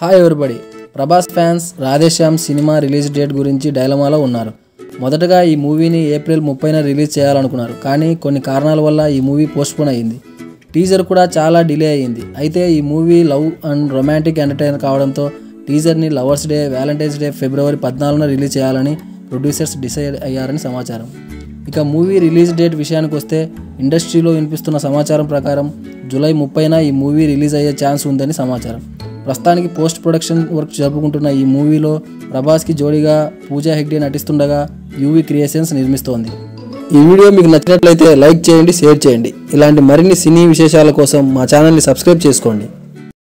hi everybody Prabhas fans Radhe Shyam cinema release date గురించి డైలమాలో ఉన్నారు మొదటగా ఈ మూవీని ఏప్రిల్ ముప్పైన రిలీజ్ చేయాలనుకున్నారు కానీ కొన్ని కారణాల వల్ల ఈ మూవీ పోస్ట్పోన్ అయ్యింది టీజర్ కూడా చాలా డిలే అయ్యింది అయితే ఈ movie love and romantic entertainer కావడంతో టీజర్ని lovers day valentine's day February పద్నాలుగున రిలీజ్ చేయాలని ప్రొడ్యూసర్స్ డిసైడ్ అయ్యారని సమాచారం ఇక మూవీ రిలీజ్ డేట్ విషయానికి వస్తే ఇండస్ట్రీలో వినిపిస్తున్న సమాచారం ప్రకారం జూలై ముప్పైన ఈ మూవీ రిలీజ్ అయ్యే ఛాన్స్ ఉందని సమాచారం ప్రస్తుతానికి పోస్ట్ ప్రొడక్షన్ వర్క్ జరుపుకుంటున్న ఈ మూవీలో ప్రభాస్కి జోడీగా పూజా హెగ్డే నటిస్తుండగా యూవీ క్రియేషన్స్ నిర్మిస్తోంది ఈ వీడియో మీకు నచ్చినట్లయితే లైక్ చేయండి షేర్ చేయండి ఇలాంటి మరిన్ని సినీ విశేషాల కోసం మా ఛానల్ని సబ్స్క్రైబ్ చేసుకోండి